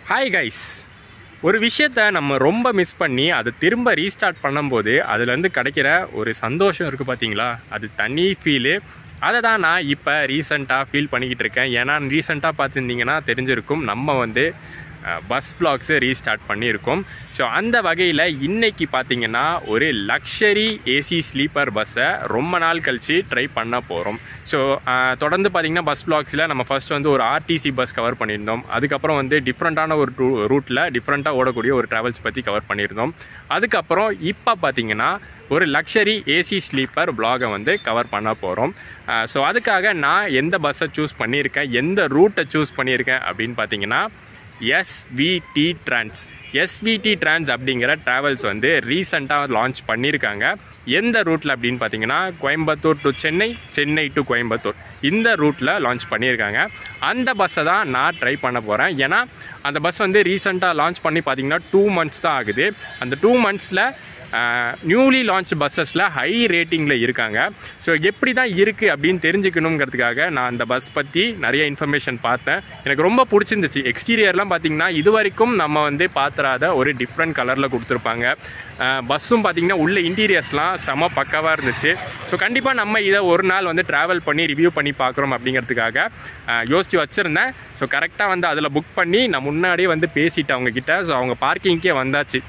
Hi guys ஒரு விஷயத்த நம்ம ரொம்ப மிஸ் பண்ணி அதை திரும்ப ரீஸ்டார்ட் பண்ணும்போது அதுலேருந்து கிடைக்கிற ஒரு சந்தோஷம் இருக்குது பார்த்தீங்களா அது தனி ஃபீலு அதை தான் நான் இப்போ ரீசெண்டாக ஃபீல் பண்ணிக்கிட்டு இருக்கேன் ஏன்னா ரீசெண்டாக பார்த்துருந்தீங்கன்னா தெரிஞ்சிருக்கும் நம்ம வந்து பஸ் பிளாக்ஸு ரீஸ்டார்ட் பண்ணியிருக்கோம் ஸோ அந்த வகையில் இன்னைக்கு பார்த்தீங்கன்னா ஒரு லக்ஷரி ஏசி ஸ்லீப்பர் பஸ்ஸை ரொம்ப நாள் கழித்து ட்ரை பண்ண போகிறோம் ஸோ தொடர்ந்து பார்த்தீங்கன்னா பஸ் பிளாக்ஸில் நம்ம ஃபர்ஸ்ட் வந்து ஒரு ஆர்டிசி பஸ் கவர் பண்ணியிருந்தோம் அதுக்கப்புறம் வந்து டிஃப்ரெண்ட்டான ஒரு டூ ரூட்டில் டிஃப்ரெண்ட்டாக ஓடக்கூடிய ஒரு ட்ராவல்ஸ் பற்றி கவர் பண்ணியிருந்தோம் அதுக்கப்புறம் இப்போ பார்த்தீங்கன்னா ஒரு லக்ஷரி ஏசி ஸ்லீப்பர் பிளாகை வந்து கவர் பண்ண போகிறோம் ஸோ அதுக்காக நான் எந்த பஸ்ஸை சூஸ் பண்ணியிருக்கேன் எந்த ரூட்டை சூஸ் பண்ணியிருக்கேன் அப்படின்னு பார்த்தீங்கன்னா எஸ்விடி ட்ரான்ஸ் எஸ்விடி ட்ரான்ஸ் அப்படிங்கிற ட்ராவல்ஸ் வந்து ரீசண்டாக லான்ச் பண்ணியிருக்காங்க எந்த ரூட்டில் அப்படின்னு பார்த்தீங்கன்னா கோயம்புத்தூர் டு சென்னை சென்னை டு கோயம்புத்தூர் இந்த ரூட்டில் லான்ச் பண்ணியிருக்காங்க அந்த பஸ்ஸை தான் நான் ட்ரை பண்ண போகிறேன் ஏன்னா அந்த பஸ் வந்து ரீசெண்டாக லான்ச் பண்ணி பார்த்தீங்கன்னா டூ மந்த்ஸ் தான் ஆகுது அந்த டூ மந்த்ஸில் நியூலி லான்ச் பஸ்ஸஸில் ஹை ரேட்டிங்கில் இருக்காங்க ஸோ எப்படி தான் இருக்குது அப்படின்னு தெரிஞ்சுக்கணுங்கிறதுக்காக நான் அந்த பஸ் பற்றி நிறைய இன்ஃபர்மேஷன் பார்த்தேன் எனக்கு ரொம்ப பிடிச்சிருந்துச்சு எக்ஸ்டீரியர்லாம் பார்த்தீங்கன்னா இது வரைக்கும் நம்ம வந்து பார்த்துறாத ஒரு டிஃப்ரெண்ட் கலரில் கொடுத்துருப்பாங்க பஸ்ஸும் பார்த்தீங்கன்னா உள்ள இன்டீரியர்ஸ்லாம் செம பக்காவாக இருந்துச்சு ஸோ கண்டிப்பாக நம்ம இதை ஒரு நாள் வந்து ட்ராவல் பண்ணி ரிவ்யூ பண்ணி பார்க்குறோம் அப்படிங்கிறதுக்காக யோசித்து வச்சுருந்தேன் ஸோ கரெக்டாக வந்து அதில் புக் பண்ணி நான் முன்னாடியே வந்து பேசிட்டேன் அவங்கக்கிட்ட ஸோ அவங்க பார்க்கிங்க்கே வந்தாச்சு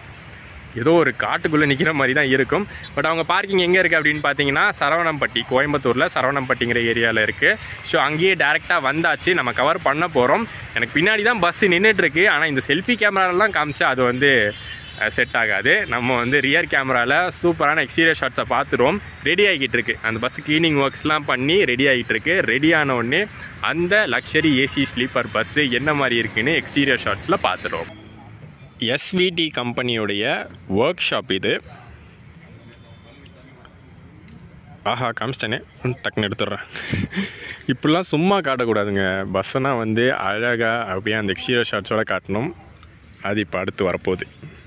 ஏதோ ஒரு காட்டுக்குள்ளே நிற்கிற மாதிரி தான் இருக்கும் பட் அவங்க பார்க்கிங் எங்கே இருக்குது அப்படின்னு பார்த்தீங்கன்னா சரவணம்பட்டி கோயம்புத்தூரில் சரவணம்பட்டிங்கிற ஏரியாவில் இருக்குது ஸோ அங்கேயே டேரெக்டாக வந்தாச்சு நம்ம கவர் பண்ண போகிறோம் எனக்கு பின்னாடி தான் பஸ்ஸு நின்றுட்டுருக்கு ஆனால் இந்த செல்ஃபி கேமராலலாம் காமிச்சா அது வந்து செட் ஆகாது நம்ம வந்து ரியர் கேமராவில் சூப்பரான எக்ஸ்டீரியர் ஷாட்ஸை பார்த்துருவோம் ரெடி ஆகிட்டு இருக்கு அந்த பஸ் க்ளீனிங் ஒர்க்ஸ்லாம் பண்ணி ரெடி ஆகிட்டு இருக்கு ரெடி ஆன உடனே அந்த லக்ஸரி ஏசி ஸ்லீப்பர் பஸ்ஸு என்ன மாதிரி இருக்குன்னு எக்ஸ்டீரியர் ஷாட்ஸில் பார்த்துருவோம் எஸ்விடி கம்பெனியுடைய ஒர்க் ஷாப் இது ஆஹா காமிச்சிட்டேனே டக்குன்னு எடுத்துடுறேன் இப்படிலாம் சும்மா காட்டக்கூடாதுங்க பஸ்ஸுனா வந்து அழகாக அப்படியே அந்த எக்ஸ்டீரியர் ஷாட்ஸோட காட்டணும் அது இப்போ அடுத்து வரப்போகுது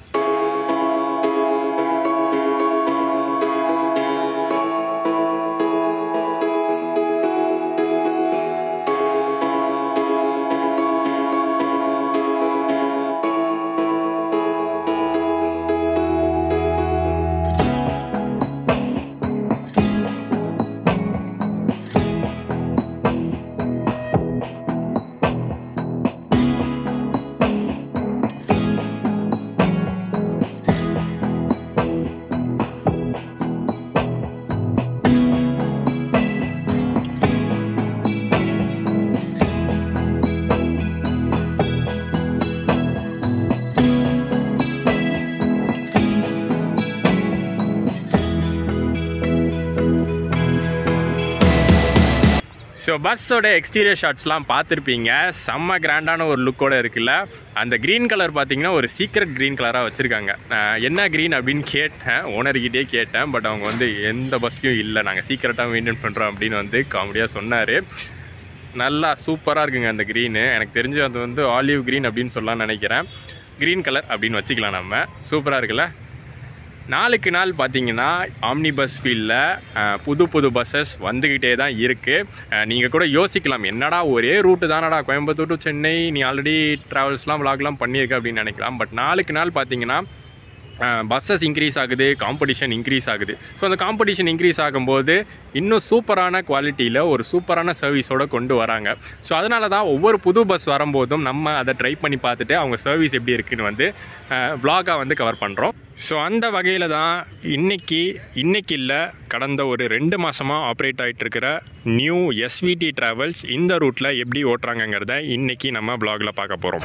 ஸோ பஸ்ஸோட எக்ஸ்டீரியர் ஷாட்ஸ்லாம் பார்த்துருப்பீங்க செம்ம கிராண்டான ஒரு லுக்கோட இருக்குல்ல அந்த க்ரீன் கலர் பார்த்தீங்கன்னா ஒரு சீக்ரெட் க்ரீன் கலராக வச்சுருக்காங்க என்ன க்ரீன் அப்படின்னு கேட்டேன் ஓனர்கிட்டே கேட்டேன் பட் அவங்க வந்து எந்த பஸ்லையும் இல்லை நாங்கள் சீக்கிரட்டாக மெயின்டைன் பண்ணுறோம் அப்படின்னு வந்து காமெடியாக சொன்னார் நல்லா சூப்பராக இருக்குங்க அந்த க்ரீனு எனக்கு தெரிஞ்சு அது வந்து ஆலிவ் க்ரீன் அப்படின்னு சொல்லலாம்னு நினைக்கிறேன் க்ரீன் கலர் அப்படின்னு வச்சுக்கலாம் நம்ம சூப்பராக இருக்குல்ல நாளுக்கு நாள் பார்த்தீங்கன்னா ஆம்னி பஸ் ஃபீல்டில் புது புது பஸ்ஸஸ் வந்துக்கிட்டே தான் இருக்குது நீங்கள் கூட யோசிக்கலாம் என்னடா ஒரே ரூட்டு தானடா கோயம்புத்தூர் டு சென்னை நீ ஆல்ரெடி ட்ராவல்ஸ்லாம் விளாக்லாம் பண்ணியிருக்க அப்படின்னு நினைக்கலாம் பட் நாளுக்கு நாள் பார்த்தீங்கன்னா பஸ்ஸஸ் இன்க்ரீஸ் ஆகுது காம்படிஷன் இன்க்ரீஸ் ஆகுது ஸோ அந்த காம்படிஷன் இன்க்ரீஸ் ஆகும்போது இன்னும் சூப்பரான குவாலிட்டியில் ஒரு சூப்பரான சர்வீஸோடு கொண்டு வராங்க ஸோ அதனால தான் ஒவ்வொரு புது பஸ் வரும்போதும் நம்ம அதை ட்ரை பண்ணி பார்த்துட்டு அவங்க சர்வீஸ் எப்படி இருக்குன்னு வந்து வ்ளாகாக வந்து கவர் பண்ணுறோம் ஸோ அந்த வகையில் தான் இன்றைக்கி இன்றைக்கி இல்லை கடந்த ஒரு ரெண்டு மாதமாக ஆப்ரேட் ஆகிட்டு இருக்கிற நியூ எஸ்விடி ட்ராவல்ஸ் இந்த ரூட்டில் எப்படி ஓட்டுறாங்கங்கிறத இன்றைக்கி நம்ம வ்ளாகில் பார்க்க போகிறோம்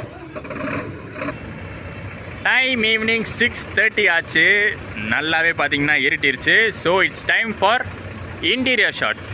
டைம் ஈவினிங் சிக்ஸ் தேர்ட்டி ஆச்சு நல்லாவே பார்த்தீங்கன்னா இருட்டிருச்சு so it's time for interior shots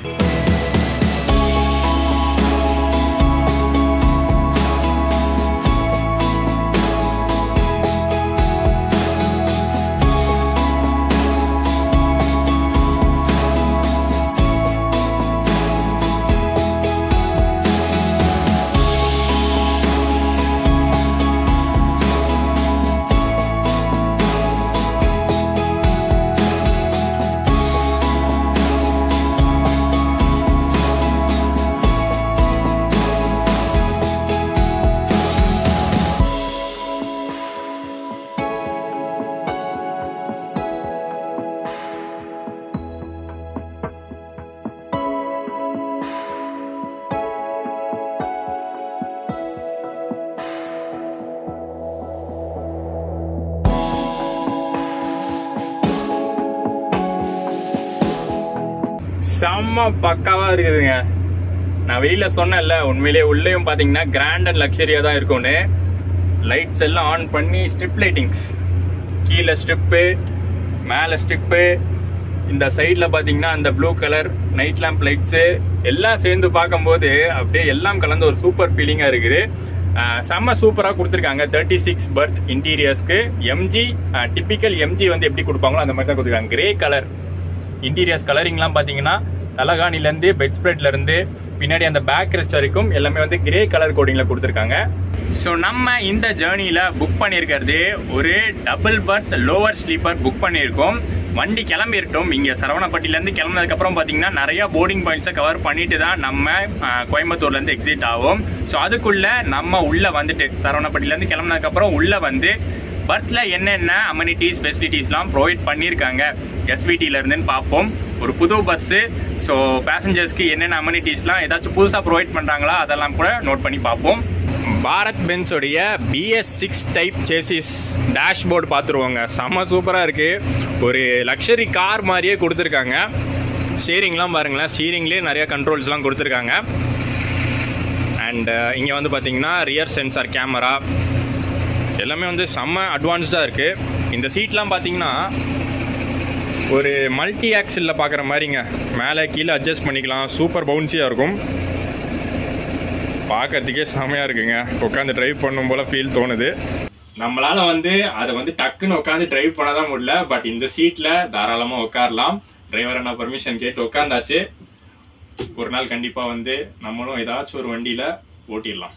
செம்ம பக்காவாக இருக்குதுங்க நான் வெளியில சொன்னேன்ல உண்மையிலேயே உள்ளேயும் பார்த்தீங்கன்னா கிராண்ட் அண்ட் லக்ஸரியாக தான் இருக்கும்னு லைட்ஸ் எல்லாம் ஆன் பண்ணி ஸ்ட்ரிப் லைட்டிங்ஸ் கீழே ஸ்ட்ரிப்பு மேலே ஸ்ட்ரிப்பு இந்த சைடில் பார்த்தீங்கன்னா அந்த blue colour night lamp lights எல்லாம் சேர்ந்து பார்க்கும்போது அப்படியே எல்லாம் கலந்து ஒரு சூப்பர் ஃபீலிங்காக இருக்குது அஹ் செம்ம சூப்பராக கொடுத்துருக்காங்க தேர்ட்டி சிக்ஸ் பர்த் இன்டீரியர்ஸ்க்கு எம்ஜி டிப்பிக்கல் எம்ஜி வந்து எப்படி கொடுப்பாங்களோ அந்த மாதிரி தான் கொடுத்துருக்காங்க கிரே கலர் இன்டீரியர்ஸ் கலரிங்லாம் பார்த்தீங்கன்னா தலகாணிலேருந்து பெட் ஸ்ப்ரெட்லேருந்து பின்னாடி அந்த பேக் ரெஸ்ட் வரைக்கும் எல்லாமே வந்து கிரே கலர் கோடிங்கில் கொடுத்துருக்காங்க ஸோ நம்ம இந்த ஜேர்னியில் புக் பண்ணியிருக்கிறது ஒரு double berth lower sleeper book பண்ணியிருக்கோம் வண்டி கிளம்பிருட்டோம் இங்கே சரவணப்பட்டிலேருந்து கிளம்புனதுக்கப்புறம் பார்த்தீங்கன்னா நிறையா போர்டிங் பாயிண்ட்ஸை கவர் பண்ணிட்டு தான் நம்ம அஹ், கோயம்புத்தூர்லேருந்து எக்ஸிட் ஆகும் ஸோ அதுக்குள்ளே நம்ம உள்ளே வந்துட்டு சரவணப்பட்டிலேருந்து கிளம்புனதுக்கப்புறம் உள்ளே வந்து பர்த்தில் என்னென்ன அம்யூனிட்டிஸ் ஃபெசிலிட்டிஸ்லாம் ப்ரொவைட் பண்ணியிருக்காங்க எஸ்விடியில் இருந்துன்னு பார்ப்போம் ஒரு புது பஸ்ஸு ஸோ பேசஞ்சர்ஸ்க்கு என்னென்ன அம்யூனிட்டிஸ்லாம் ஏதாச்சும் புதுசாக ப்ரொவைட் பண்ணுறாங்களா அதெல்லாம் கூட நோட் பண்ணி பார்ப்போம் பாரத் பென்ஸோடைய BS six type chassis dashboard பார்த்துருவோங்க செம்ம சூப்பராக இருக்குது ஒரு லக்ஸரி கார் மாதிரியே கொடுத்துருக்காங்க ஸ்டீரிங்லாம் பாருங்களேன் ஸ்டீரிங்லேயே நிறைய கண்ட்ரோல்ஸ்லாம் கொடுத்துருக்காங்க அண்ட் இங்கே வந்து பார்த்தீங்கன்னா ரியர் சென்சார் கேமரா எல்லாமே வந்து செம்ம அட்வான்ஸ்டாக இருக்குது இந்த சீட்லாம் பார்த்தீங்கன்னா ஒரு மல்டி ஆக்சிலில் பார்க்குற மாதிரிங்க மேலே கீழே அட்ஜஸ்ட் பண்ணிக்கலாம் சூப்பர் பவுன்சியாக இருக்கும் பார்க்கறதுக்கே செமையாக இருக்குங்க உட்காந்து டிரைவ் பண்ணும் போல ஃபீல் தோணுது நம்மளால வந்து அதை வந்து டக்குன்னு உட்காந்து டிரைவ் பண்ண தான் முடியல பட் இந்த சீட்ல தாராளமா உட்காரலாம் டிரைவர் என்ன பர்மிஷன் கேட்டு உட்காந்தாச்சு ஒரு நாள் கண்டிப்பா வந்து நம்மளும் ஏதாச்சும் ஒரு வண்டியில ஓட்டிடலாம்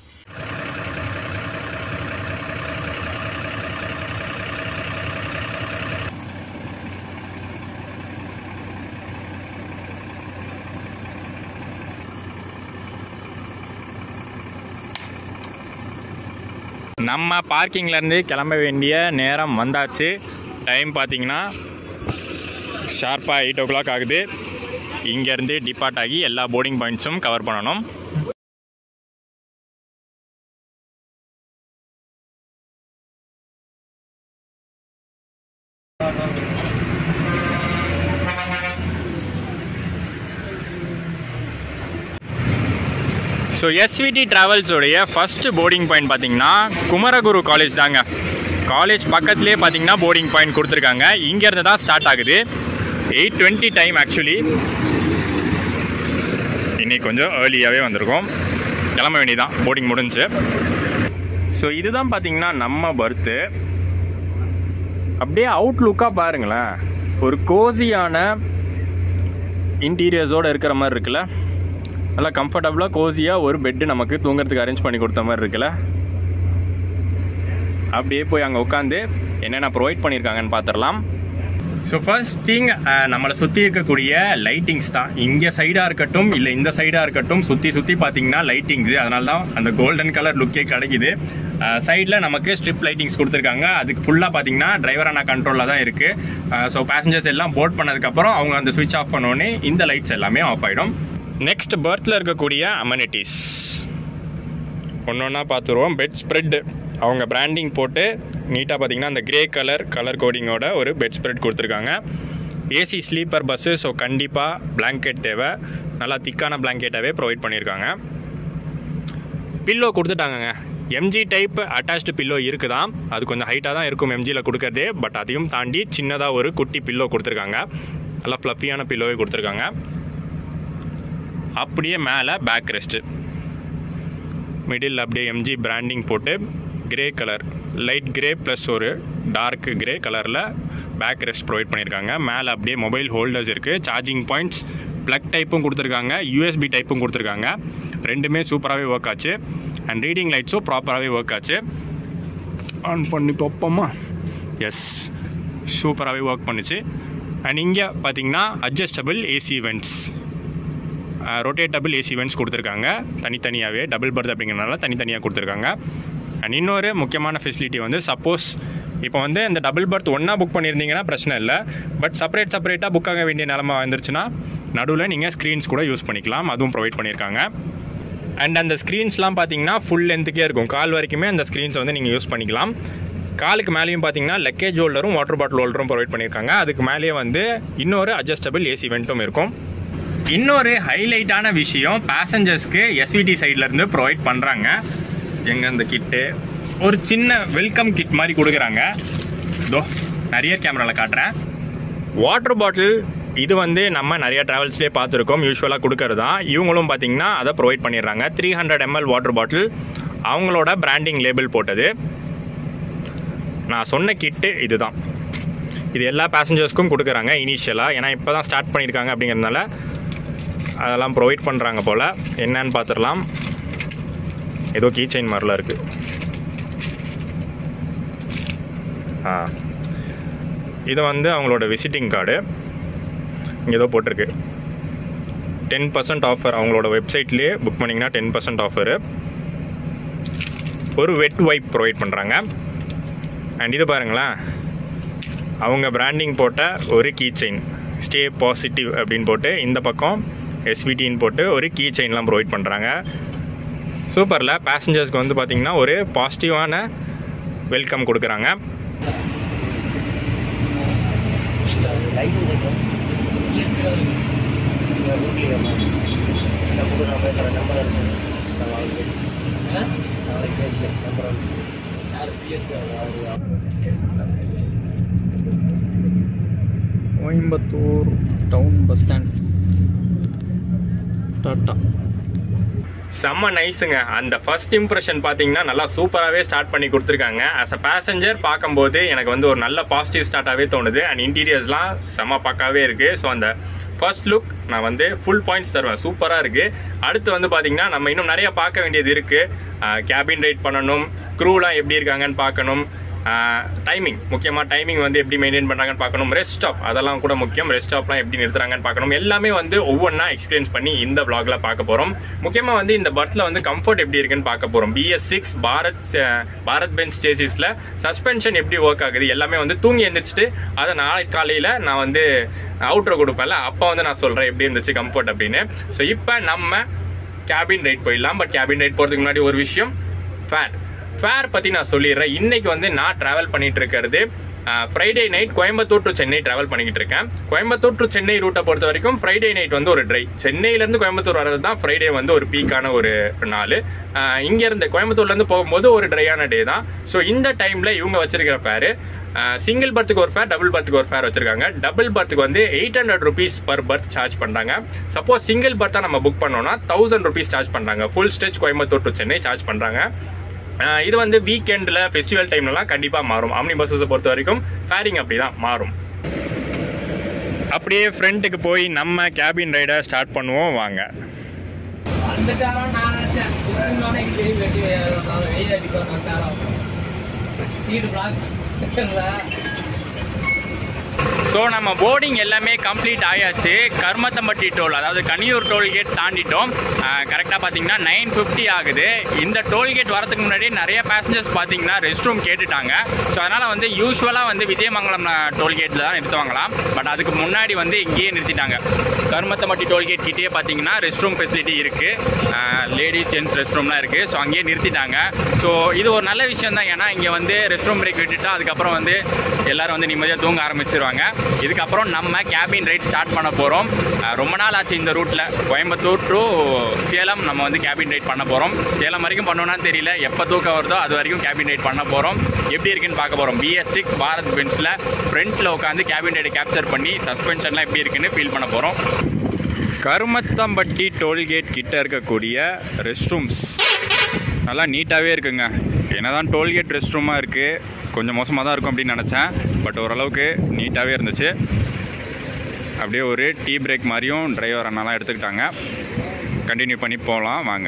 நம்ம பார்க்கிங்ல இருந்து கிளம்ப வேண்டிய நேரம் வந்தாச்சு டைம் பார்த்தீங்கன்னா ஷார்ப்பாக எயிட் ஓ கிளாக் ஆகுது இங்கேருந்து டிபார்ட் ஆகி எல்லா போர்டிங் பாயிண்ட்ஸும் கவர் பண்ணணும் ஸோ எஸ்விடி ட்ராவல்ஸோடைய ஃபஸ்ட்டு போர்டிங் பாயிண்ட் பார்த்தீங்கன்னா குமரகுரு காலேஜ் தாங்க காலேஜ் பக்கத்துலேயே பார்த்தீங்கன்னா போர்டிங் பாயிண்ட் கொடுத்துருக்காங்க இங்கேருந்து தான் ஸ்டார்ட் ஆகுது எயிட் டுவெண்ட்டி டைம் ஆக்சுவலி இன்னைக்கு கொஞ்சம் ஏர்லியாகவே வந்திருக்கோம் கிளம்ப வேண்டியதான் போர்டிங் முடிஞ்சு ஸோ இதுதான் பார்த்தீங்கன்னா நம்ம பர்த்து அப்படியே அவுட்லுக்காக பாருங்களேன் ஒரு கோசியான இன்டீரியர்ஸோடு இருக்கிற மாதிரி இருக்குல்ல நல்லா கம்ஃபர்டபுளாக கோசியாக ஒரு பெட்டு நமக்கு தூங்குறதுக்கு அரேஞ்ச் பண்ணி கொடுத்த மாதிரி இருக்குல்ல அப்படியே போய் அங்கே உட்காந்து என்னென்ன ப்ரொவைட் பண்ணியிருக்காங்கன்னு பார்த்துடலாம் ஸோ ஃபர்ஸ்ட் திங் நம்மளை சுற்றி இருக்கக்கூடிய லைட்டிங்ஸ் தான் இங்கே சைடாக இருக்கட்டும் இல்லை இந்த சைடாக இருக்கட்டும் சுற்றி சுற்றி பார்த்தீங்கன்னா லைட்டிங்ஸு அதனால தான் அந்த கோல்டன் கலர் லுக்கே கிடைக்குது சைடில் நமக்கு ஸ்ட்ரிப் லைட்டிங்ஸ் கொடுத்துருக்காங்க அதுக்கு ஃபுல்லாக பார்த்தீங்கன்னா டிரைவரான கண்ட்ரோலில் தான் இருக்குது ஸோ பேசஞ்சர்ஸ் எல்லாம் போட் பண்ணதுக்கப்புறம் அவங்க அந்த சுவிட்ச் ஆஃப் பண்ணோடனே இந்த லைட்ஸ் எல்லாமே ஆஃப் ஆகிடும் நெக்ஸ்ட் பர்த்தில் இருக்கக்கூடிய அமெனிட்டிஸ் ஒன்று ஒன்றா பார்த்துருவோம் பெட் ஸ்ப்ரெட் அவங்க பிராண்டிங் போட்டு நீட்டாக பார்த்தீங்கன்னா அந்த கிரே கலர் கலர் கோடிங்கோட ஒரு பெட் ஸ்ப்ரெட் கொடுத்துருக்காங்க ஏசி ஸ்லீப்பர் பஸ்ஸு ஸோ கண்டிப்பாக blanket தேவை நல்லா திக்கான பிளாங்கெட்டாகவே ப்ரொவைட் பண்ணியிருக்காங்க பில்லோ கொடுத்துட்டாங்கங்க எம்ஜி டைப் அட்டாச்டு பில்லோ இருக்குதான் அது கொஞ்சம் ஹைட்டாக தான் இருக்கும் எம்ஜியில் கொடுக்கறதே பட் அதையும் தாண்டி சின்னதாக ஒரு குட்டி பில்லோ கொடுத்துருக்காங்க நல்லா ஃப்ளஃபியான பில்லோவே கொடுத்துருக்காங்க அப்படியே மேலே பேக் ரெஸ்ட்டு மிடில் அப்படியே எம்ஜி பிராண்டிங் போட்டு grey colour light grey plus ஒரு டார்க் கிரே கலரில் பேக் ரெஸ்ட் ப்ரொவைட் பண்ணியிருக்காங்க மேலே அப்படியே மொபைல் ஹோல்டர்ஸ் இருக்குது சார்ஜிங் பாயிண்ட்ஸ் ப்ளக் டைப்பும் கொடுத்துருக்காங்க யூஎஸ்பி டைப்பும் கொடுத்துருக்காங்க ரெண்டுமே சூப்பராகவே ஒர்க் ஆச்சு அண்ட் ரீடிங் லைட்ஸும் ப்ராப்பராகவே ஒர்க் ஆச்சு ஆன் பண்ணி பார்ப்போமா எஸ் சூப்பராகவே ஒர்க் பண்ணுச்சு அண்ட் இங்கே பார்த்தீங்கன்னா adjustable AC vents rotatable AC vents கொடுத்துருக்காங்க தனித்தனியாகவே டபுள் பர்த் அப்படிங்கிறனால தனித்தனியாக கொடுத்துருக்காங்க அண்ட் இன்னொரு முக்கியமான ஃபெசிலிட்டி வந்து சப்போஸ் இப்போ வந்து இந்த டபுள் பர்த் ஒன்றா புக் பண்ணியிருந்தீங்கன்னா பிரச்சனை இல்லை பட் செப்பரேட் செப்பரேட்டாக புக் ஆக வேண்டிய நிலமை வந்துருச்சுன்னா நடுவில் நீங்கள் ஸ்க்ரீன்ஸ் கூட யூஸ் பண்ணிக்கலாம் அதுவும் ப்ரொவைட் பண்ணியிருக்காங்க அண்ட் அந்த ஸ்க்ரீன்ஸ்லாம் பார்த்தீங்கன்னா ஃபுல் லென்த்துக்கே இருக்கும் கால் வரைக்குமே அந்த ஸ்க்ரீன்ஸை வந்து நீங்கள் யூஸ் பண்ணிக்கலாம் காலுக்கு மேலேயும் பார்த்தீங்கன்னா லக்கேஜ் ஹோல்டரும் வாட்டர் பாட்டில் ஹோல்டரும் ப்ரொவைட் பண்ணியிருக்காங்க அதுக்கு மேலேயே வந்து இன்னொரு அட்ஜஸ்டபிள் ஏசி வெண்ட்டும் இருக்கும் இன்னொரு ஹைலைட்டான விஷயம் பேசஞ்சர்ஸ்க்கு எஸ்விடி சைட்லேருந்து ப்ரொவைட் பண்ணுறாங்க எங்கே இந்த கிட்டு ஒரு சின்ன வெல்கம் கிட் மாதிரி கொடுக்குறாங்க இதோ நிறைய கேமராவில் காட்டுறேன் வாட்டர் பாட்டில் இது வந்து நம்ம நிறைய ட்ராவல்ஸ்லேயே பார்த்துருக்கோம் யூஸ்வலாக கொடுக்கறது தான் இவங்களும் பார்த்தீங்கன்னா அதை ப்ரொவைட் பண்ணிடுறாங்க three hundred ML water bottle அவங்களோட பிராண்டிங் லேபிள் போட்டது நான் சொன்ன கிட்டு இதுதான் இது எல்லா பேசஞ்சர்ஸ்க்கும் கொடுக்குறாங்க இனிஷியலாக ஏன்னா இப்போ தான் ஸ்டார்ட் பண்ணியிருக்காங்க அப்படிங்கிறதுனால அதெல்லாம் ப்ரொவைட் பண்ணுறாங்க போல் என்னன்னு பார்த்துடலாம் ஏதோ கீ செயின் மாதிரிலாம் இருக்குது ஆ இது வந்து அவங்களோட விசிட்டிங் கார்டு இங்கே ஏதோ போட்டிருக்கு டென் பர்சன்ட் ஆஃபர் அவங்களோட வெப்சைட்லேயே புக் பண்ணிங்கன்னா டென் பர்சன்ட் ஆஃபரு ஒரு வெட் வைப் ப்ரொவைட் பண்ணுறாங்க அண்ட் இது பாருங்களேன் அவங்க பிராண்டிங் போட்ட ஒரு கீ செயின் ஸ்டே பாசிட்டிவ் அப்படின்னு போட்டு இந்த பக்கம் எஸ்விடின்னு போட்டு ஒரு கீ செயின்லாம் ப்ரொவைட் பண்ணுறாங்க சூப்பரில் பேசஞ்சர்ஸ்க்கு வந்து பார்த்திங்கன்னா ஒரு பாசிட்டிவான வெல்கம் கொடுக்குறாங்க கோயம்புத்தூர் டவுன் பஸ் ஸ்டாண்ட் டாட்டா செம்ம நைஸுங்க அந்த ஃபர்ஸ்ட் இம்ப்ரெஷன் பார்த்தீங்கன்னா நல்லா சூப்பராகவே ஸ்டார்ட் பண்ணி கொடுத்துருக்காங்க ஆஸ் அ பேசஞ்சர் பார்க்கும்போது எனக்கு வந்து ஒரு நல்ல பாசிட்டிவ் ஸ்டார்ட்டாகவே தோணுது அண்ட் இன்டீரியர்ஸ்லாம் செம்ம பக்காவே இருக்குது ஸோ அந்த ஃபர்ஸ்ட் லுக் நான் வந்து ஃபுல் பாயிண்ட்ஸ் தருவேன் சூப்பராக இருக்குது அடுத்து வந்து பார்த்தீங்கன்னா நம்ம இன்னும் நிறைய பார்க்க வேண்டியது இருக்குது கேபின் ரைட் பண்ணணும் க்ரூலாம் எப்படி இருக்காங்கன்னு பார்க்கணும் டைமிங் முக்கியமாக டைமிங் வந்து எப்படி மெயின்டைன் பண்ணுறாங்கன்னு பார்க்கணும் ரெஸ்ட் ஸ்டாப் அதெல்லாம் கூட முக்கியம் ரெஸ்ட் ஸ்டாப்லாம் எப்படி நிறுத்துறாங்கன்னு பார்க்கணும் எல்லாமே வந்து ஒவ்வொன்றா எக்ஸ்பீரியன்ஸ் பண்ணி இந்த vlogல பார்க்க போகிறோம் முக்கியமாக வந்து இந்த பர்த்தில் வந்து கம்ஃபர்ட் எப்படி இருக்குன்னு பார்க்க போகிறோம் பிஎஸ் சிக்ஸ் பாரத் அஹ், பாரத் பென்ஸ் சேசிஸில் சஸ்பென்ஷன் எப்படி ஒர்க் ஆகுது எல்லாமே வந்து தூங்கி எந்திரிச்சிட்டு அதை நாளைக்கு காலையில் நான் வந்து அவுட்ரோ கொடுப்பேன்ல அப்போ வந்து நான் சொல்கிறேன் எப்படி இருந்துச்சு கம்ஃபர்ட் அப்படின்னு ஸோ இப்போ நம்ம கேபின் ரைட் போயிடலாம் பட் கேபின் ரைட் போகிறதுக்கு முன்னாடி ஒரு விஷயம் ஃபேர் ஃபேர் பற்றி நான் சொல்லிடுறேன் இன்னைக்கு வந்து நான் ட்ராவல் பண்ணிட்டு இருக்கிறது Friday night Coimbatore to Chennai travel பண்ணிக்கிட்டு இருக்கேன் கோயம்புத்தூர் டு சென்னை ரூட்டை பொறுத்த வரைக்கும் ஃப்ரைடே நைட் வந்து ஒரு ட்ரை சென்னையிலேருந்து கோயம்புத்தூர் வர்றது தான் ஃப்ரைடே வந்து ஒரு பீக்கான ஒரு நாள் இங்கேருந்து கோயம்புத்தூர்லேருந்து போகும்போது ஒரு ட்ரையான டே தான் ஸோ இந்த டைமில் இவங்க வச்சிருக்கிற ஃபேரு சிங்கிள் பர்த்துக்கு ஒரு ஃபேர் டபுள் பர்த்துக்கு ஒரு ஃபேர் வச்சிருக்காங்க டபுள் பர்த்துக்கு வந்து eight hundred rupees per berth charge பண்ணுறாங்க சப்போஸ் சிங்கிள் பர்த்தா நம்ம புக் பண்ணோம்னா தௌசண்ட் ருபீஸ் சார்ஜ் பண்ணுறாங்க full stretch Coimbatore to Chennai charge பண்ணுறாங்க ஆஹ் இது வந்து வீக்கெண்டில் ஃபெஸ்டிவல் டைம்லலாம் கண்டிப்பாக மாறும் ஆம்னி பஸ்ஸஸை பொறுத்த வரைக்கும் ஃபேரிங் அப்படி தான் மாறும் அப்படியே ஃப்ரண்ட்டுக்கு போய் நம்ம கேபின் ரைடை ஸ்டார்ட் பண்ணுவோம் வாங்க வந்துட்டாரோ நான் நினைச்சேன் புஷ்ஷுன்னோட எனக்கு தெரியும் வெட்டி நான் வெயில் அடிக்கும் வந்துட்டாரோ சீடு பிளாக் ஸோ நம்ம போர்டிங் எல்லாமே கம்ப்ளீட் ஆயாச்சு கர்மத்தம்பட்டி டோல் அதாவது கனியூர் டோல்கேட் தாண்டிட்டோம் கரெக்டாக பார்த்தீங்கன்னா நைன் ஃபிஃப்டி ஆகுது இந்த டோல்கேட் வரதுக்கு முன்னாடி நிறைய பேசஞ்சர்ஸ் பார்த்தீங்கன்னா ரெஸ்ட் ரூம் கேட்டுட்டாங்க ஸோ அதனால் வந்து யூஸ்வலாக வந்து விஜயமங்கலம் டோல்கேட்டில் தான் நிறுத்துவாங்களாம் பட் அதுக்கு முன்னாடி வந்து இங்கேயே நிறுத்திட்டாங்க கருமத்தம்பட்டி டோல்கேட் கிட்டேயே பார்த்தீங்கன்னா ரெஸ்ட் ரூம் ஃபெசிலிட்டி இருக்குது லேடிஸ் ஜென்ட்ஸ் ரெஸ்ட் ரூம்லாம் இருக்குது ஸோ அங்கேயே நிறுத்திட்டாங்க ஸோ இது ஒரு நல்ல விஷயம் தான் ஏன்னா இங்கே வந்து ரெஸ்ட் ரூம் பிரேக் விட்டுட்டா அதுக்கப்புறம் வந்து எல்லாரும் வந்து நிம்மதியாக தூங்க ஆரம்பிச்சிருவாங்க இதுக்கப்புறம் நம்ம கேபின் ரைட் ஸ்டார்ட் பண்ண போகிறோம் ரொம்ப நாள் ஆச்சு இந்த ரூட்டில் கோயம்புத்தூர் டு சேலம் நம்ம வந்து கேபின் ரைட் பண்ண போகிறோம் சேலம் வரைக்கும் பண்ணோன்னு தெரியல எப்போ தூக்கம் வருதோ அது வரைக்கும் கேபின் ரைட் பண்ண போகிறோம் எப்படி இருக்குன்னு பார்க்க போகிறோம் பிஎஸ் சிக்ஸ் பாரத் பென்ஸில் ஃப்ரண்ட்டில் உட்காந்து கேபின் ரைடை கேப்சர் பண்ணி சஸ்பென்ஷன்லாம் எப்படி இருக்குன்னு ஃபீல் பண்ண போகிறோம் கருமத்தம்பட்டி டோல்கேட் கிட்ட இருக்கக்கூடிய ரெஸ்ட் ரூம்ஸ் நல்லா நீட்டாகவே இருக்குங்க என்னதான் டோல்கேட் ரெஸ்ட் ரூமாக இருக்குது கொஞ்சம் மோசமாக தான் இருக்கும் அப்படின்னு நினச்சேன் பட் ஓரளவுக்கு நீட்டாகவே இருந்துச்சு அப்படியே ஒரு டீ பிரேக் மாதிரியும் டிரைவர் அண்ணாலாம் எடுத்துக்கிட்டாங்க கண்டினியூ பண்ணி போகலாம் வாங்க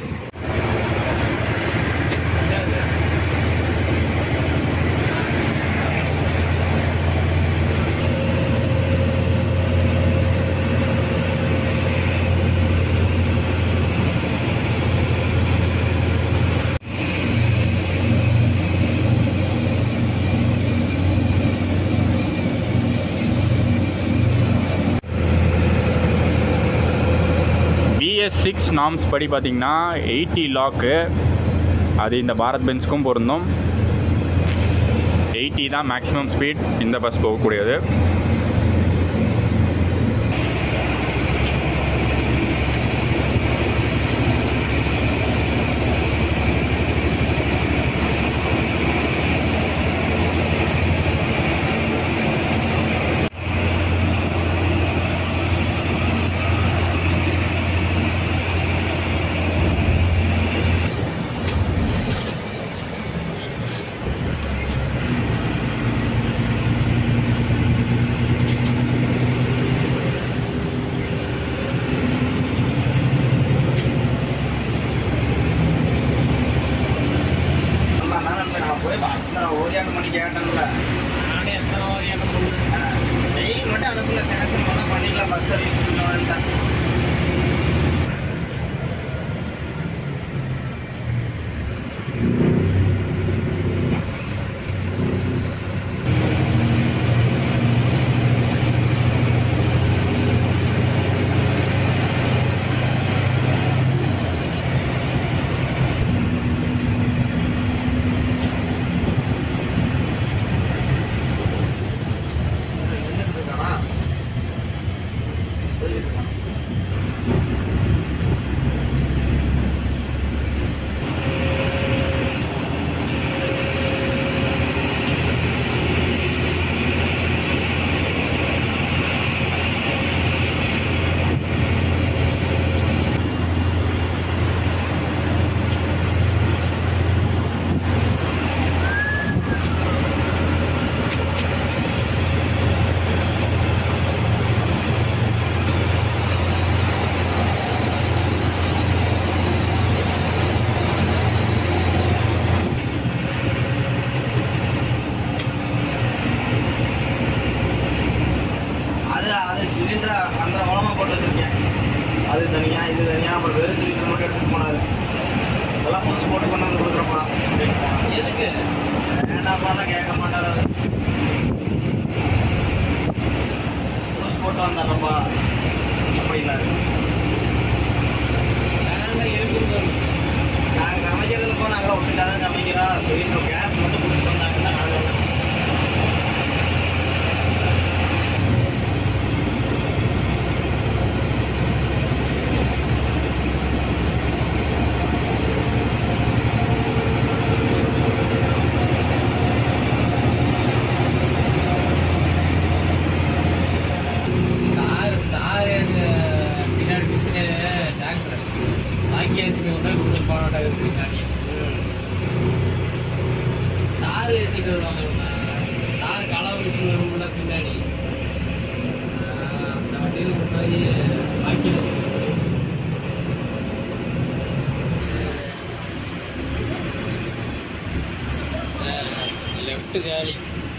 பிஎஸ் சிக்ஸ் நாம்ஸ் படி பார்த்தீங்கன்னா எயிட்டி லாக்கு அது இந்த பாரத் பென்ஸ்க்கும் பொருந்தும் எயிட்டி தான் மேக்ஸிமம் ஸ்பீட் இந்த பஸ் போகக்கூடியது நான் ஓரியாட்டு மணி கேட்டேன்ல நானே எத்தனை ஓரியாட்டம் பண்ணுவேன் டெய்லி மட்டும் அனுப்புல சேங்ஷன் பண்ணால் பண்ணிக்கலாம் பஸ் சர்வீஸ் பண்ணலான்ட்டேன் இருக்கானா இருக்கானா அது அது சிலிண்டர் அந்த உலமா போட்டு வச்சிருக்கேன் அது தனியா இது தனியா அப்புறம் வெறும் சிலிண்டர் மட்டும் எடுத்துட்டு போனாரு இதெல்லாம் புதுசு போட்டு கொண்டு வந்து கொடுக்குறப்பா எதுக்கு வேண்டாப்பா தான் கேட்க மாட்டாரு அவரு. புதுசு போட்டு வந்தாரப்பா அப்படின்னாரு வேண்டாம் இருக்குது நாங்கள் சமைக்கிறதுல போ நாங்கள் ஒட்டுக்கா தான் சமைக்கிறா சிலிண்டர் கேஸ் மட்டும் கொடுத்துட்டு வந்தாங்கன்னா நாங்கள் தார் தார் இந்த பின்னாடி மிஷினு டிராக்டர் வாங்கி அரிசி ஒன்றா கொடுத்து போனோட பின்னாடி தார் ஏற்றிட்டு வருவாங்க இவங்க. தார் களவு மிஷின் வரும்ல பின்னாடி ஆஹ் அந்த வண்டியில் கொண்டு போய் வாங்கி அரிசி லெஃப்ட் காலி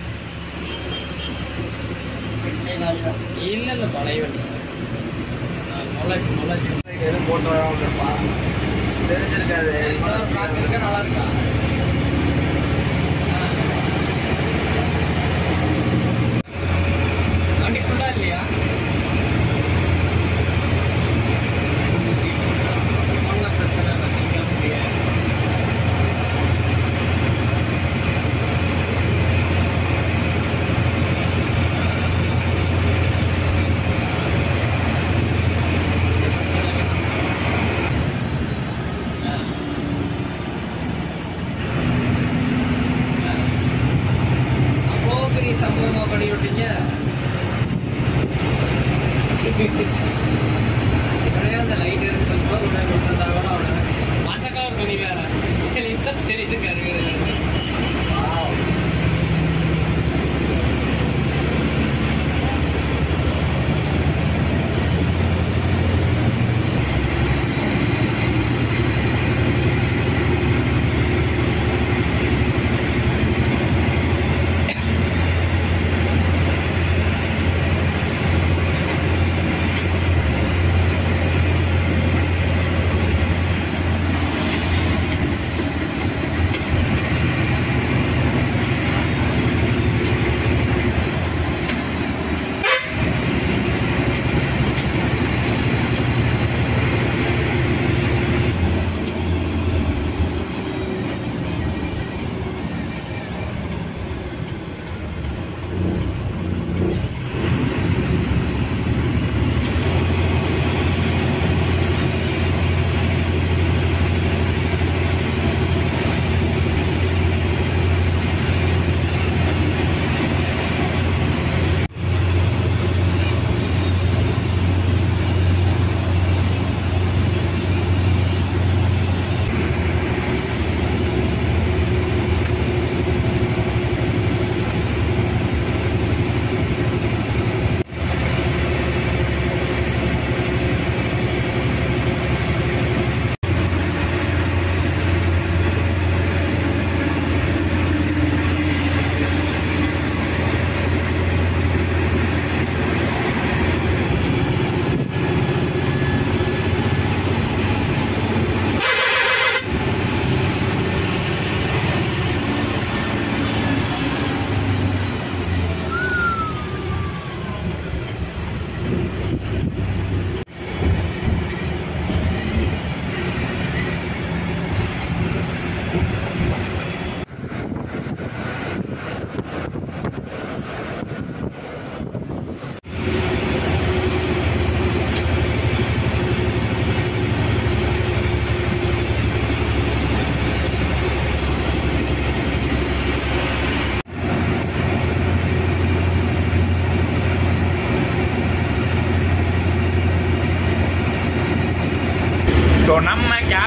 இல்லை இந்த பழைய வண்டி நொலாச்சு நொலாச்சு எதுவும் போட்டு வராமல் இருப்பா தெரிஞ்சிருக்காது இன்னொரு பிளாக் இருக்கா நல்லா இருக்கா ஆ. வண்டி ஃபுல்லா இல்லையா இந்த seat. ஒண்ணும் பிரச்சனை இல்லை, நீங்க முடியாது. ஆ.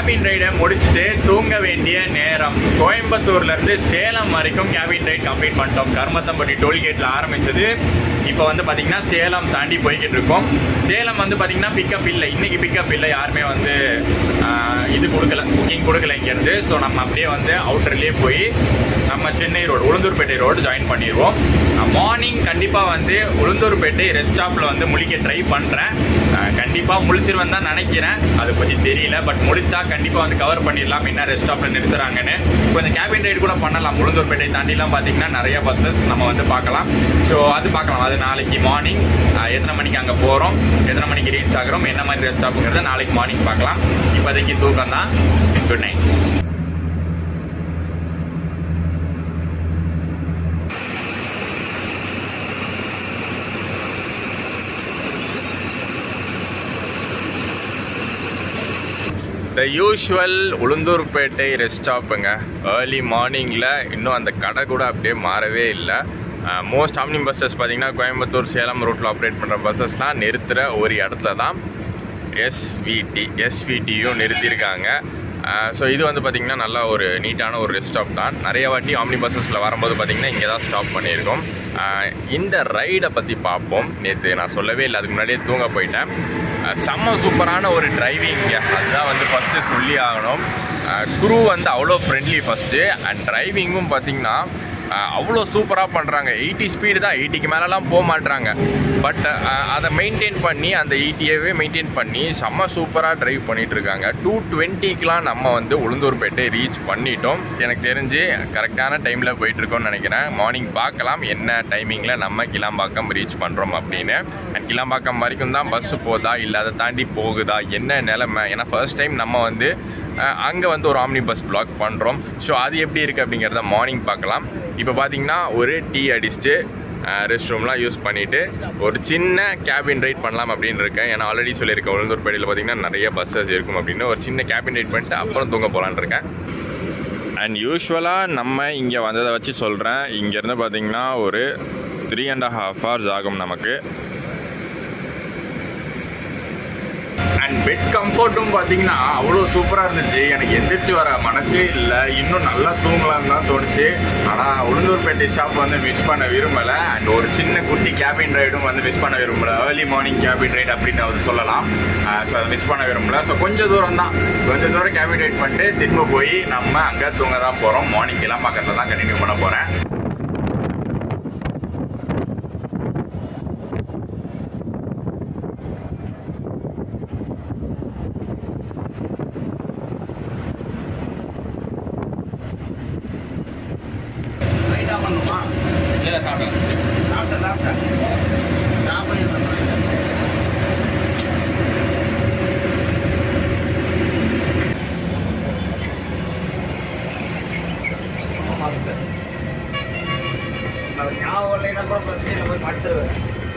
கேபின் ரைடை முடிச்சுட்டு தூங்க வேண்டிய நேரம் கோயம்புத்தூர்லேருந்து சேலம் வரைக்கும் கேபின் ரைட் கம்ப்ளீட் பண்ணிட்டோம் கர்மத்தம்பட்டி டோல்கேட்டில் ஆரம்பிச்சது இப்போ வந்து பார்த்தீங்கன்னா சேலம் தாண்டி போய்கிட்டு இருக்கோம் சேலம் வந்து பார்த்தீங்கன்னா பிக்கப் இல்லை இன்னைக்கு பிக்கப் இல்லை யாருமே வந்து ஆஹ், இது கொடுக்கல புக்கிங் கொடுக்கல இங்கேருந்து ஸோ நம்ம அப்படியே வந்து அவுட்டர்லேயே போய் நம்ம Chennai road Ulundurpet road join பண்ணிடுவோம் மார்னிங் கண்டிப்பாக வந்து உளுந்தூர்பேட்டை ரெஸ்ட் ஸ்டாப்பில் வந்து முழிக்க ட்ரை பண்ணுறேன் கண்டிப்பாக முழிச்சிருவேன் தான் நினைக்கிறேன் அது கொஞ்சம் தெரியல பட் முடிச்சா கண்டிப்பாக வந்து கவர் பண்ணிடலாம் என்ன ரெஸ்ட் ஸ்டாப்பில் நிறுத்துறாங்கன்னு கொஞ்சம் கேபின் ரைடு கூட பண்ணலாம் உளுந்தூர்பேட்டை தாண்டிலாம் பார்த்தீங்கன்னா நிறைய பஸ்ஸஸ் நம்ம வந்து பார்க்கலாம் ஸோ அது பார்க்கலாம் அது நாளைக்கு மார்னிங் எத்தனை மணிக்கு அங்கே போகிறோம் எத்தனை மணிக்கு ரீச் ஆகிறோம் என்ன மாதிரி ரெஸ்ட் ஸ்டாப்புங்கிறத நாளைக்கு மார்னிங் பார்க்கலாம் இப்போதைக்கு தூக்கம் தான் good night the usual Ulundurpet rest ஸ்டாப்புங்க ஏர்லி மார்னிங்கில் இன்னும் அந்த கடை கூட அப்படியே மாறவே இல்லை மோஸ்ட் ஆம்னி பஸ்ஸஸ் பார்த்தீங்கன்னா கோயம்புத்தூர் சேலம் ரூட்டில் ஆப்ரேட் பண்ணுற பஸ்ஸஸ்லாம் நிறுத்துகிற ஒரு இடத்துல தான் எஸ்விடி எஸ்விடியும் நிறுத்தியிருக்காங்க ஸோ இது வந்து பார்த்திங்கன்னா நல்ல ஒரு நீட்டான ஒரு ரெஸ்ட் ஸ்டாப் தான் நிறைய வாட்டி ஆம்னி பஸ்ஸஸில் வரும்போது பார்த்திங்கன்னா இங்கே தான் ஸ்டாப் பண்ணியிருக்கோம் ஆஹ் இந்த ரைடை பற்றி பார்ப்போம் நேற்று நான் சொல்லவே இல்லை அதுக்கு முன்னாடியே தூங்க போயிட்டேன் ஆஹ் செம்ம சூப்பரான ஒரு டிரைவிங் அதுதான் வந்து ஃபஸ்ட்டு சொல்லி ஆகணும் குரூ வந்து அவ்வளோ ஃப்ரெண்ட்லி ஃபஸ்ட்டு அண்ட் டிரைவிங்கும் பார்த்திங்கன்னா ஆஹ் அவ்வளோ சூப்பராக பண்ணுறாங்க எயிட்டி ஸ்பீடு தான் எயிட்டிக்கு மேலெலாம் போக மாட்றாங்க பட் அதை மெயின்டைன் பண்ணி அந்த எயிட்டியவே மெயின்டைன் பண்ணி செம்ம சூப்பராக டிரைவ் பண்ணிட்டு இருக்காங்க டூ டுவெண்ட்டிக்கெலாம் நம்ம வந்து உளுந்தூர்பேட்டை ரீச் பண்ணிட்டோம் எனக்கு தெரிஞ்சு கரெக்டான டைமில் போயிட்டுருக்கோம்னு நினைக்கிறேன் மார்னிங் பார்க்கலாம் என்ன டைமிங்கில் நம்ம கிளாம்பாக்கம் ரீச் பண்ணுறோம் அப்படின்னு அண்ட் கிளாம்பாக்கம் வரைக்கும் தான் பஸ்ஸு போதா இல்லை அதை தாண்டி போகுதா என்ன நிலமை ஏன்னா ஃபர்ஸ்ட் டைம் நம்ம வந்து அங்கே வந்து ஒரு ஆம்னி பஸ் பிளாக் பண்ணுறோம் ஸோ அது எப்படி இருக்குது அப்படிங்கிறத மார்னிங் பார்க்கலாம் இப்போ பார்த்தீங்கன்னா ஒரு டீ அடிச்சுட்டு ரெஸ்ட் ரூம்லாம் யூஸ் பண்ணிவிட்டு ஒரு சின்ன கேபின் ரைட் பண்ணலாம் அப்படின்னு இருக்கேன் ஏன்னா ஆல்ரெடி சொல்லியிருக்கேன் உளுந்தூர்பேட்டையில் பார்த்தீங்கன்னா நிறைய பஸ்ஸஸ் இருக்கும் அப்படின்னு ஒரு சின்ன கேபின் ரைட் பண்ணிட்டு அப்புறம் தூங்க போகலான்னு இருக்கேன் அண்ட் யூஸ்வலாக நம்ம இங்கே வந்ததை வச்சு சொல்கிறேன் இங்கேருந்து பார்த்தீங்கன்னா ஒரு த்ரீ அண்ட் ஹாஃப் ஹவர்ஸ் ஆகும் நமக்கு அண்ட் பெட் கம்ஃபர்ட்டும் பார்த்தீங்கன்னா அவ்வளோ சூப்பராக இருந்துச்சு எனக்கு எந்திரிச்சு வர மனசே இல்லை இன்னும் நல்லா தூங்கலாம்னு தான் தோணுச்சு ஆனால் உளுந்தூர்பேட்டை ஸ்டாப் வந்து மிஸ் பண்ண விரும்பலை அண்ட் ஒரு சின்ன குட்டி கேபின் ரைடும் வந்து மிஸ் பண்ண விரும்பலை ஏர்லி மார்னிங் கேபின் ரைட் அப்படின்னு வந்து சொல்லலாம் ஸோ அதை மிஸ் பண்ண விரும்பல ஸோ கொஞ்சம் தூரம் தான் கொஞ்சம் தூரம் கேபின் ரைட் பண்ணிட்டு திரும்ப போய் நம்ம அங்கே தூங்க தான் போகிறோம் மார்னிங் எல்லாம் பக்கத்தில் தான் கண்டினியூ பண்ண போகிறேன் ரைட்டாக பண்ணுமா இல்லை சாப்பிடுங்க சாப்பிட்டேன் சாப்பிட்டேன் நான் பண்ணிடுறேன் மறந்துட்டேன் அது ஞாபகம் இல்லைன்னா கூட பிரச்சனை இல்லை போய் படுத்துருவேன்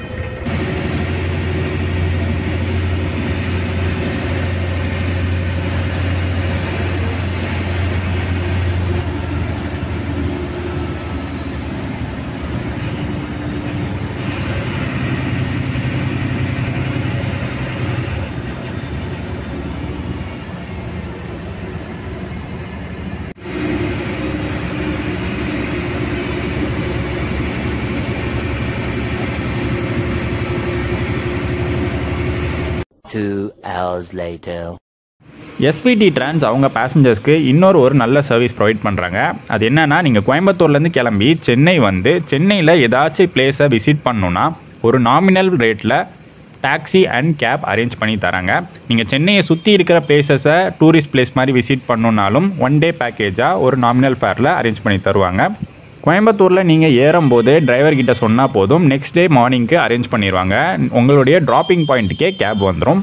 Two hours later. SVT trans அவங்க பேசஞ்சர்ஸ்க்கு இன்னொரு ஒரு நல்ல சர்வீஸ் ப்ரொவைட் பண்ணுறாங்க அது என்னன்னா நீங்கள் கோயம்புத்தூர்லேருந்து கிளம்பி சென்னை வந்து சென்னையில் ஏதாச்சும் பிளேஸை விசிட் பண்ணணுன்னா ஒரு நாமினல் ரேட்டில் டாக்ஸி அண்ட் கேப் அரேஞ்ச் பண்ணி தராங்க நீங்கள் சென்னையை சுற்றி இருக்கிற பிளேசஸை டூரிஸ்ட் பிளேஸ் மாதிரி விசிட் பண்ணணுன்னாலும் ஒன் டே பேக்கேஜாக ஒரு நாமினல் ஃபேரில் அரேஞ்ச் பண்ணி தருவாங்க கோயம்புத்தூரில் நீங்கள் ஏறும்போது டிரைவர் கிட்ட சொன்னால் போதும் நெக்ஸ்ட் டே மார்னிங்க்கு அரேஞ்ச் பண்ணிடுவாங்க உங்களுடைய ட்ராப்பிங் பாயிண்ட்டுக்கே கேப் வந்துடும்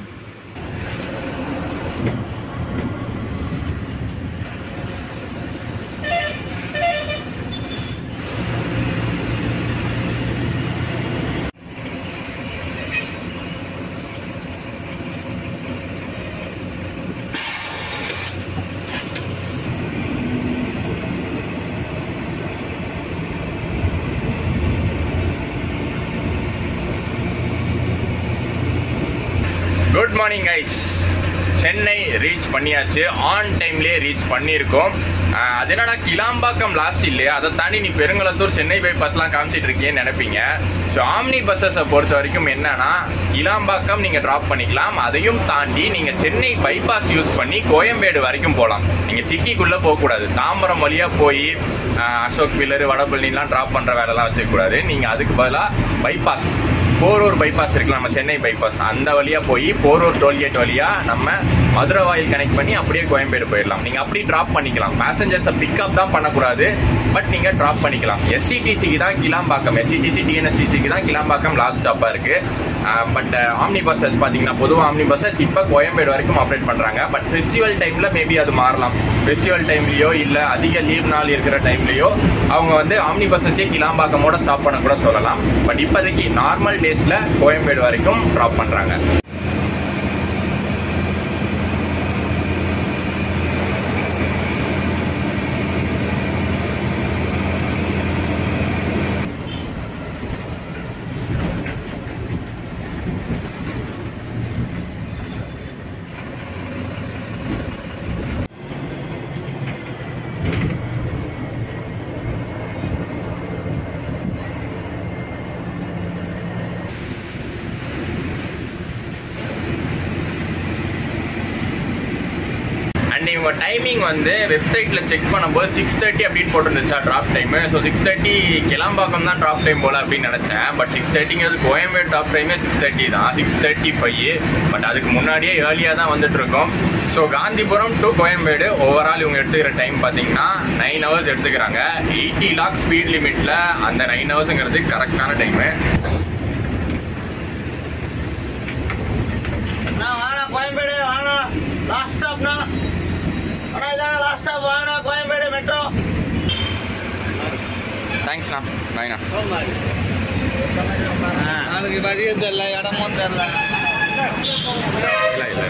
good morning guys Chennai reach பண்ணியாச்சு ஆன் டைம்லேயே ரீச் பண்ணியிருக்கோம் ஆஹ் அது என்னடா கிளாம்பாக்கம் லாஸ்ட் இல்லையா அதை தாண்டி நீ பெருங்களத்தூர் சென்னை பைபாஸ்லாம் காமிச்சிட்டு இருக்கேன்னு நினைப்பீங்க ஸோ ஆம்னி பஸ்ஸஸை பொறுத்த வரைக்கும் என்னன்னா கிளாம்பாக்கம் நீங்கள் ட்ராப் பண்ணிக்கலாம் அதையும் தாண்டி நீங்கள் சென்னை பைபாஸ் யூஸ் பண்ணி கோயம்பேடு வரைக்கும் போகலாம் நீங்கள் சிட்டிக்குள்ளே போகக்கூடாது தாம்பரம் வழியாக போய் ஆஹ் அசோக் பில்லர் வடபழனிலாம் ட்ராப் பண்ணுற வேலைலாம் வச்சுக்கக்கூடாது நீங்கள் அதுக்கு பதிலாக பைபாஸ் போரூர் பைபாஸ் இருக்குல்ல நம்ம சென்னை பைபாஸ் அந்த வழியா போய் போரூர் டோல்கேட் வழியா நம்ம மதுரை வாயில் கனெக்ட் பண்ணி அப்படியே கோயம்பேடு போயிடலாம் நீங்க அப்படி டிராப் பண்ணிக்கலாம் பேசஞ்சர்ஸை பிக்கப் தான் பண்ணக்கூடாது பட் நீங்க டிராப் பண்ணிக்கலாம் எஸ்சிடிசிக்கு தான் கிளாம்பாக்கம் எஸ்சிடிசி டிஎன்எஸ்டிசிக்கு தான் கிளாம்பாக்கம் லாஸ்ட் ஸ்டாப்பா இருக்கு பட் ஆம்னி பஸ்ஸஸ் பாத்தீங்கன்னா பொதுவாக ஆம்னி பஸ்ஸஸ் இப்போ கோயம்பேடு வரைக்கும் ஆப்ரேட் பண்றாங்க பட் ஃபெஸ்டிவல் டைம்ல மேபி அது மாறலாம் ஃபெஸ்டிவல் டைம்லயோ இல்ல அதிக லீவ் நாள் இருக்கிற டைம்லயோ அவங்க வந்து ஆம்னி பஸ்ஸஸே கிளாம்பாக்கமோட ஸ்டாப் பண்ண கூட சொல்லலாம் பட் இப்போதைக்கு நார்மல் டேஸ்ல கோயம்பேடு வரைக்கும் ட்ராப் பண்றாங்க அண்ட் இவங்க டைமிங் வந்து வெப்சைட்டில் செக் பண்ணும்போது சிக்ஸ் தேர்ட்டி அப்படின்னு போட்டுருந்துச்சா drop time so six thirty Kilambakkam தான் ட்ராப் டைம் போல அப்படின்னு நினச்சேன் பட் சிக்ஸ் தேர்ட்டிங்கிறது கோயம்பேடு ட்ராப் டைமே சிக்ஸ் தேர்ட்டி தான் சிக்ஸ் தேர்ட்டி ஃபைவ் பட் அதுக்கு முன்னாடியே ஏர்லியாக தான் வந்துட்டு இருக்கோம் so Gandhipuram to Koyambedu overall இவங்க எடுத்துக்கிற டைம் பார்த்தீங்கன்னா நைன் ஹவர்ஸ் எடுத்துக்கிறாங்க எயிட்டி லாக் ஸ்பீட் லிமிட்டில் அந்த நைன் ஹவர்ஸுங்கிறது கரெக்டான டைமு நான் வாண்ணா கோயம்பேடு வாண்ணா லாஸ்ட் ஸ்டாப்ண்ணா அண்ணா இதாண்ணா லாஸ்ட் ஸ்டாப் வாண்ணா கோயம்பேடு மெட்ரோ தேங்க்ஸ்ண்ணா பாய்ண்ணா நாளைக்கு வழியும் தெரில இடமும் தெரில இல்லை இல்லை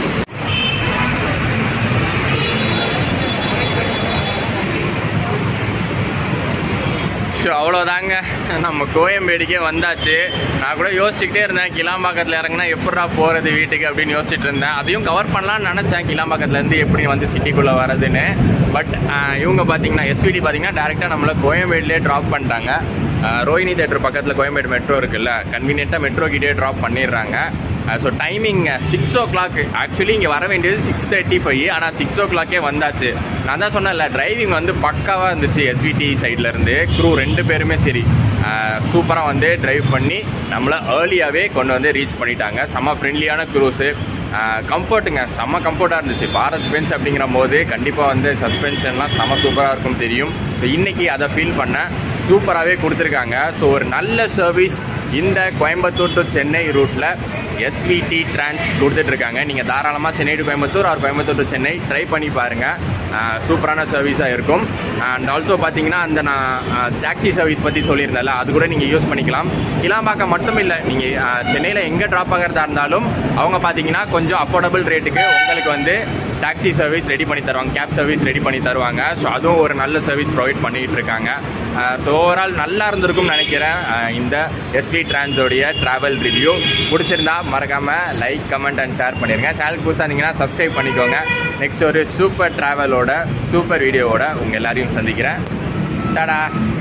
ஸோ அவ்வளோதாங்க நம்ம கோயம்பேடுக்கே வந்தாச்சு நான் கூட யோசிச்சுக்கிட்டே இருந்தேன் கிளாம்பாக்கத்தில் இறங்குனா எப்படா போகிறது வீட்டுக்கு அப்படின்னு யோசிச்சுட்டு இருந்தேன் அதையும் கவர் பண்ணலாம்னு நினச்சேன் கிளாம்பாக்கத்துலேருந்து எப்படி வந்து சிட்டிக்குள்ளே வரதுன்னு பட் இவங்க பார்த்தீங்கன்னா எஸ்விடி பார்த்தீங்கன்னா டேரெக்டாக நம்மளை கோயம்பேடுலேயே ட்ராப் பண்ணிட்டாங்க ஆஹ் ரோஹினி தேட்டர் பக்கத்தில் கோயம்பேடு மெட்ரோ இருக்குல்ல கன்வீனியண்ட்டாக மெட்ரோ கிட்டே ட்ராப் பண்ணிடுறாங்க so timing six o'clock actually இங்கே வர வேண்டியது சிக்ஸ் தேர்ட்டி ஃபைவ் ஆனால் சிக்ஸ் ஓ கிளாக்கே வந்தாச்சு நான் தான் சொன்னேன்ல டிரைவிங் வந்து பக்காவாக இருந்துச்சு எஸ்விடி சைட்ல இருந்து க்ரூ ரெண்டு பேருமே சரி சூப்பராக வந்து டிரைவ் பண்ணி நம்மளை ஏர்லியாகவே கொண்டு வந்து ரீச் பண்ணிட்டாங்க செம்ம ஃப்ரெண்ட்லியான க்ரூஸு கம்ஃபர்ட்டுங்க செம்ம கம்ஃபர்ட்டாக இருந்துச்சு பாரத் பென்ஸ் அப்படிங்கிற போது கண்டிப்பாக வந்து சஸ்பென்ஷன்லாம் செம்ம சூப்பராக இருக்கும் தெரியும் ஸோ இன்னைக்கு அதை ஃபீல் பண்ணேன் சூப்பராகவே கொடுத்துருக்காங்க ஸோ ஒரு நல்ல சர்வீஸ் இந்த கோயம்புத்தூர் டு சென்னை ரூட்டில் எஸ்விடி டிரான்ஸ் கொடுத்துட்டு இருக்காங்க நீங்கள் தாராளமாக Chennai to Coimbatore or Coimbatore to Chennai try பண்ணி பாருங்கள் சூப்பரான சர்வீஸாக இருக்கும் அண்ட் ஆல்சோ பார்த்தீங்கன்னா அந்த நான் டாக்ஸி சர்வீஸ் பற்றி சொல்லியிருந்தேன்ல அது கூட நீங்கள் யூஸ் பண்ணிக்கலாம் கிளாம்பாக்கம் மட்டும் இல்லை நீங்கள் சென்னையில் எங்கே ட்ராப் ஆகிறதா இருந்தாலும் அவங்க பார்த்தீங்கன்னா கொஞ்சம் அஃபோர்டபுள் ரேட்டுக்கு உங்களுக்கு வந்து டாக்ஸி சர்வீஸ் ரெடி பண்ணி தருவாங்க கேப் சர்வீஸ் ரெடி பண்ணி தருவாங்க ஸோ அதுவும் ஒரு நல்ல சர்வீஸ் ப்ரொவைட் பண்ணிட்டு இருக்காங்க ஸோ ஓவரால் நல்லா இருந்திருக்கும்னு நினைக்கிறேன் அஹ் இந்த எஸ்வி டிரான்ஸோடைய ட்ராவல் ரிவ்யூ பிடிச்சிருந்தா மறக்காம லைக் கமெண்ட் அண்ட் ஷேர் பண்ணிருங்க சேனல் புதுசாக இருந்தீங்கன்னா சப்ஸ்கிரைப் பண்ணிக்கோங்க நெக்ஸ்ட் ஒரு சூப்பர் ட்ராவலோட சூப்பர் வீடியோவோட உங்கள் எல்லாரையும் சந்திக்கிறேன் டாடா